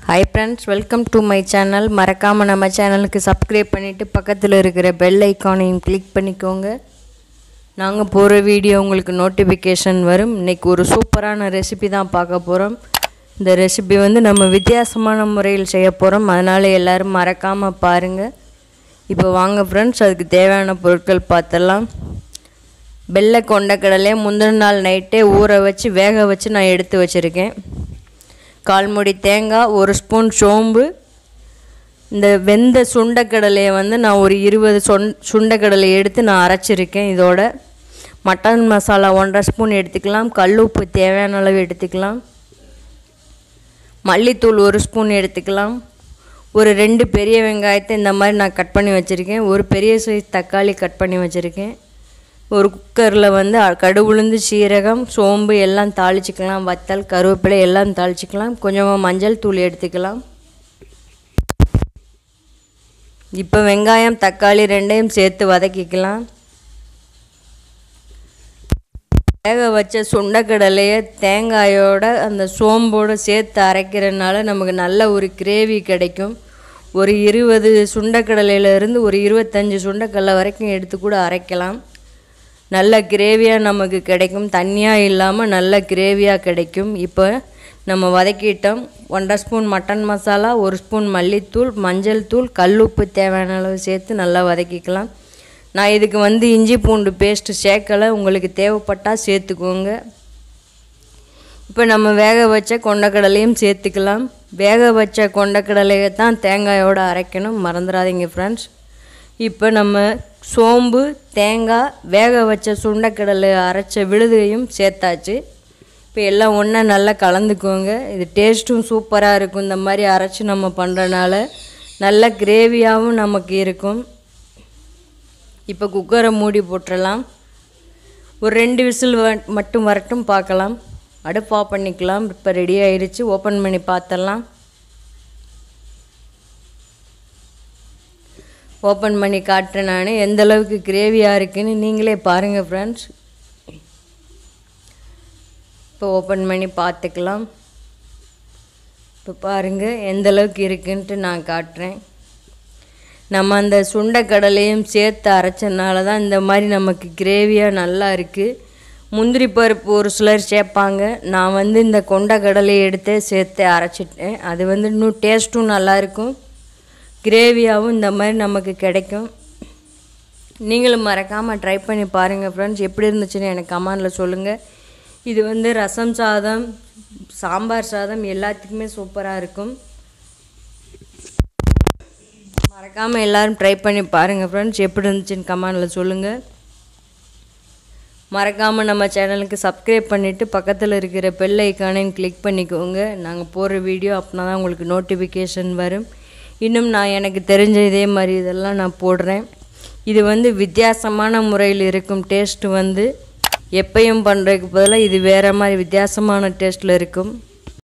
hi friends welcome to my channel மறக்காமல் நம்ம சேனலுக்கு சப்ஸ்கிரைப் பண்ணிவிட்டு பக்கத்தில் இருக்கிற பெல் ஐக்கானையும் கிளிக் பண்ணிக்கோங்க நாங்கள் போகிற வீடியோ உங்களுக்கு நோட்டிஃபிகேஷன் வரும் இன்றைக்கி ஒரு சூப்பரான ரெசிபி தான் பார்க்க போகிறோம் இந்த ரெசிபி வந்து நம்ம வித்தியாசமான முறையில் செய்ய போகிறோம் அதனால் எல்லோரும் மறக்காமல் பாருங்கள் இப்போ வாங்க ஃப்ரெண்ட்ஸ் அதுக்கு தேவையான பொருட்கள் பார்த்தலாம் வெள்ளை கொண்டக்கடலையை முந்தின நாள் நைட்டே ஊற வச்சு வேக வச்சு நான் எடுத்து வச்சுருக்கேன் கால் மூடி தேங்காய் ஒரு ஸ்பூன் சோம்பு இந்த வெந்த சுண்டைக்கடலையை வந்து நான் ஒரு இருபது சொன் சுண்டைக்கடலை எடுத்து நான் அரைச்சிருக்கேன் இதோட மட்டன் மசாலா ஒன்றரை ஸ்பூன் எடுத்துக்கலாம் கல் உப்பு தேவையான அளவு எடுத்துக்கலாம் மல்லித்தூள் ஒரு ஸ்பூன் எடுத்துக்கலாம் ஒரு ரெண்டு பெரிய வெங்காயத்தை இந்த மாதிரி நான் கட் பண்ணி வச்சுருக்கேன் ஒரு பெரிய சைஸ் தக்காளி கட் பண்ணி வச்சுருக்கேன் ஒரு குக்கரில் வந்து அ- கடுகு உளுந்து சீரகம் சோம்பு எல்லாம் தாளிச்சிக்கலாம் வத்தல் கருவேப்பிலை எல்லாம் தாளிச்சிக்கலாம் கொஞ்சமாக மஞ்சள் தூள் எடுத்துக்கலாம் இப்போ வெங்காயம் தக்காளி ரெண்டையும் சேர்த்து வதக்கிக்கலாம் வேக வச்ச சுண்டைக்கடலையை தேங்காயோட அந்த சோம்போடு சேர்த்து அரைக்கிறதுனால நமக்கு நல்ல ஒரு கிரேவி கிடைக்கும் ஒரு இருபது சுண்டைக்கடலையிலேருந்து ஒரு இருபத்தஞ்சி சுண்டைக்கடலை வரைக்கும் எடுத்து கூட அரைக்கலாம் நல்ல கிரேவியாக நமக்கு கிடைக்கும் தண்ணியாக இல்லாமல் நல்ல கிரேவியாக கிடைக்கும் இப்போ நம்ம வதக்கிட்டோம் ஒன்றரை ஸ்பூன் மட்டன் மசாலா ஒரு ஸ்பூன் மல்லித்தூள் மஞ்சள் தூள் கல்லுப்பு தேவையான அளவு சேர்த்து நல்லா வதக்கிக்கலாம் நான் இதுக்கு வந்து இஞ்சி பூண்டு பேஸ்ட்டு சேர்க்கலை உங்களுக்கு தேவைப்பட்டால் சேர்த்துக்கோங்க இப்போ நம்ம வேக வச்ச கொண்டக்கடலையும் சேர்த்துக்கலாம் வேக வச்ச கொண்டக்கடலையை தான் தேங்காயோடு அரைக்கணும் மறந்துடாதீங்க ஃப்ரெண்ட்ஸ் இப்போ நம்ம சோம்பு தேங்காய் வேக வச்ச சுண்டைக்கடலை அரைச்ச விழுதையும் சேர்த்தாச்சு இப்போ எல்லாம் ஒன்றா நல்லா கலந்துக்கோங்க இது டேஸ்ட்டும் சூப்பராக இருக்கும் இந்த மாதிரி அரைச்சி நம்ம பண்ணுறனால நல்ல கிரேவியாகவும் நமக்கு இருக்கும் இப்போ குக்கரை மூடி போட்டுடலாம் ஒரு ரெண்டு விசில் வ- மட்டும் வரட்டும் பார்க்கலாம் அடுப்பு ஆஃப் பண்ணிக்கலாம் இப்போ ரெடி ஆயிடுச்சு ஓப்பன் பண்ணி பார்த்தலாம் ஓப்பன் பண்ணி காட்டுறேன் நான் எந்த அளவுக்கு கிரேவியாக இருக்குன்னு நீங்களே பாருங்கள் ஃப்ரெண்ட்ஸ் இப்போ ஓப்பன் பண்ணி பார்த்துக்கலாம் இப்போ பாருங்கள் எந்த அளவுக்கு இருக்குன்ட்டு நான் காட்டுறேன் நம்ம அந்த சுண்டைக்கடலையும் சேர்த்து அரைச்சனால தான் இந்த மாதிரி நமக்கு கிரேவியாக நல்லா இருக்குது முந்திரி பருப்பு ஒரு சிலர் சேர்ப்பாங்க நான் வந்து இந்த கொண்டைக்கடலையை எடுத்து சேர்த்து அரைச்சிட்டேன் அது வந்து இன்னும் டேஸ்ட்டும் நல்லாயிருக்கும் கிரேவியாகவும் இந்த மாதிரி நமக்கு கிடைக்கும் நீங்களும் மறக்காமல் ட்ரை பண்ணி பாருங்கள் ஃப்ரெண்ட்ஸ் எப்படி இருந்துச்சுன்னு எனக்கு கமெண்டில் சொல்லுங்கள் இது வந்து ரசம் சாதம் சாம்பார் சாதம் எல்லாத்துக்குமே சூப்பராக இருக்கும் மறக்காமல் எல்லாரும் ட்ரை பண்ணி பாருங்கள் ஃப்ரெண்ட்ஸ் எப்படி இருந்துச்சுன்னு கமெண்டில் சொல்லுங்கள் மறக்காமல் நம்ம சேனலுக்கு சப்ஸ்கிரைப் பண்ணிவிட்டு பக்கத்தில் இருக்கிற பெல் ஐக்கானையும் கிளிக் பண்ணிக்கோங்க நாங்கள் போடுற வீடியோ அப்படின்னா தான் உங்களுக்கு நோட்டிஃபிகேஷன் வரும் இன்னும் நான் எனக்கு தெரிஞ்ச இதே மாதிரி இதெல்லாம் நான் போடுறேன் இது வந்து வித்தியாசமான முறையில் இருக்கும் டேஸ்ட்டு வந்து எப்பயும் பண்ணுறதுக்கு பதிலாக இது வேறு மாதிரி வித்தியாசமான டேஸ்ட்டில் இருக்கும்